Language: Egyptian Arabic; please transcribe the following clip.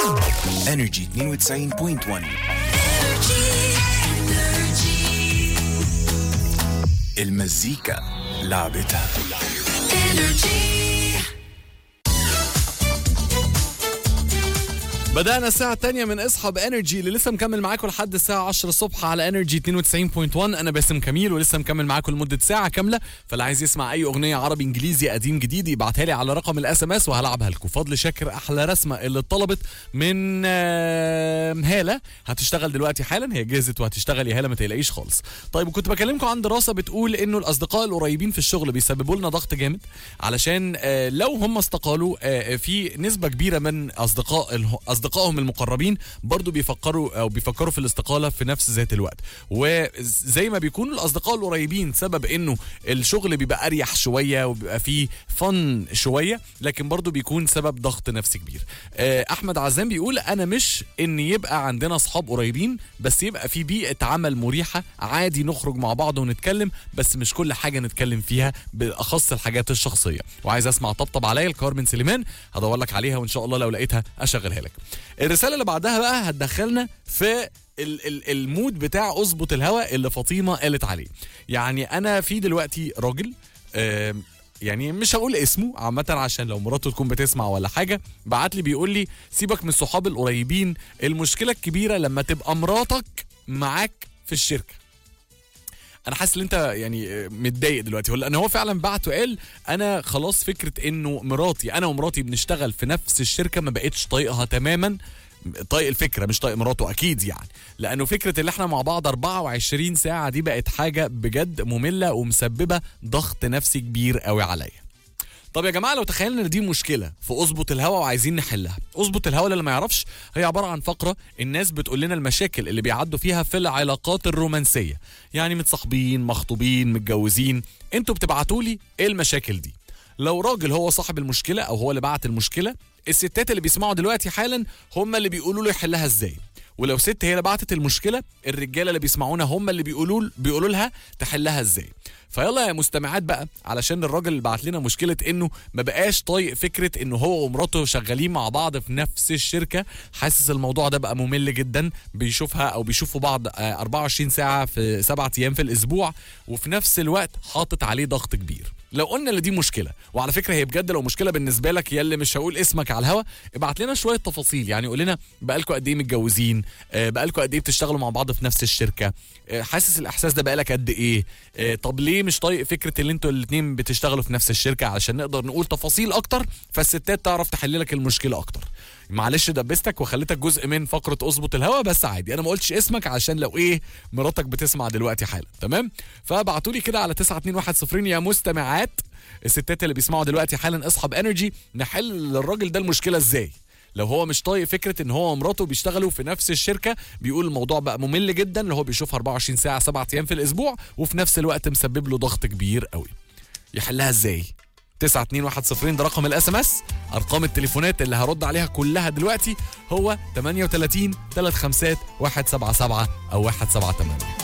انرجي 92.1 المزيكا لعبتها بدأنا الساعة الثانية من اصحاب انرجي اللي لسه مكمل معاكم لحد الساعة 10 الصبح على انرجي 92.1 انا باسم كميل ولسه مكمل معاكم لمدة ساعة كاملة فاللي عايز يسمع اي اغنية عربي انجليزي قديم جديد يبعتها لي على رقم الاس ام اس وهلعبها لكم فضل شاكر احلى رسمة اللي اتطلبت من آه، هالة هتشتغل دلوقتي حالا هي جهزت وهتشتغل يا هالة ما تقلقيش خالص طيب وكنت بكلمكم عن دراسة بتقول انه الاصدقاء القريبين في الشغل بيسببوا لنا ضغط جامد علشان آه، لو هم استقالوا آه، في نسبة كبيرة من اصدقاء اله- اصدقائهم المقربين برضو بيفكروا او بيفكروا في الاستقالة في نفس ذات الوقت وزي ما بيكونوا الاصدقاء القريبين سبب انه الشغل بيبقى اريح شوية وبيبقى فيه فن شوية لكن برضو بيكون سبب ضغط نفسي كبير آه، احمد عزام بيقول انا مش ان يبقى عندنا اصحاب قريبين بس يبقى في بيئة عمل مريحة عادي نخرج مع بعض ونتكلم بس مش كل حاجة نتكلم فيها بالاخص الحاجات الشخصية وعايز اسمع طبطب عليا الكارمن سليمان هدور لك عليها وان شاء الله لو لقيتها اشغلها لك الرسالة اللي بعدها بقى هتدخلنا في ال- ال- المود بتاع اظبط الهوا اللي فاطمه قالت عليه يعني انا في دلوقتي راجل آم، يعني مش هقول اسمه عامة عشان لو مراته تكون بتسمع ولا حاجة بعت لي بيقول لي سيبك من الصحاب القريبين المشكلة الكبيرة لما تبقى مراتك معاك في الشركة انا حاسس ان انت يعني متضايق دلوقتي لان هو فعلا بعت وقال انا خلاص فكره انه مراتي انا ومراتي بنشتغل في نفس الشركه ما بقتش طايقها تماما طايق الفكره مش طايق مراته اكيد يعني لانه فكره اللي احنا مع بعض 24 ساعه دي بقت حاجه بجد ممله ومسببه ضغط نفسي كبير قوي عليا طب يا جماعه لو تخيلنا ان دي مشكله في اظبط الهوا وعايزين نحلها اظبط الهوا اللي ما يعرفش هي عباره عن فقره الناس بتقول لنا المشاكل اللي بيعدوا فيها في العلاقات الرومانسيه يعني متصاحبين مخطوبين متجوزين انتوا بتبعتوا لي ايه المشاكل دي لو راجل هو صاحب المشكله او هو اللي بعت المشكله الستات اللي بيسمعوا دلوقتي حالا هم اللي بيقولوا له يحلها ازاي ولو ست هي اللي بعتت المشكله الرجاله اللي بيسمعونا هم اللي بيقولوا بيقولوا لها تحلها ازاي فيلا يا مستمعات بقى علشان الراجل اللي بعت لنا مشكله انه ما بقاش طايق فكره انه هو ومراته شغالين مع بعض في نفس الشركه حاسس الموضوع ده بقى ممل جدا بيشوفها او بيشوفوا بعض آه، 24 ساعه في سبعة ايام في الاسبوع وفي نفس الوقت حاطط عليه ضغط كبير لو قلنا ان دي مشكله وعلى فكره هي بجد لو مشكله بالنسبه لك يا اللي مش هقول اسمك على الهوا ابعت لنا شويه تفاصيل يعني قول لنا بقالكم قد ايه متجوزين آه، بقالكم قد ايه بتشتغلوا مع بعض في نفس الشركه آه، حاسس الاحساس ده بقالك قد ايه آه، طب ليه مش طايق فكره اللي انتوا الاثنين بتشتغلوا في نفس الشركه علشان نقدر نقول تفاصيل اكتر فالستات تعرف تحل لك المشكله اكتر معلش دبستك وخليتك جزء من فقره اظبط الهوا بس عادي انا ما قلتش اسمك عشان لو ايه مراتك بتسمع دلوقتي حالا تمام فابعتوا لي كده على 92110 يا مستمعات الستات اللي بيسمعوا دلوقتي حالا اصحاب انرجي نحل للراجل ده المشكله ازاي لو هو مش طايق فكره ان هو ومراته بيشتغلوا في نفس الشركه بيقول الموضوع بقى ممل جدا اللي هو بيشوفها 24 ساعه 7 ايام في الاسبوع وفي نفس الوقت مسبب له ضغط كبير قوي يحلها ازاي 92110 ده رقم الاس ام اس ارقام التليفونات اللي هرد عليها كلها دلوقتي هو 38 35 177 او 178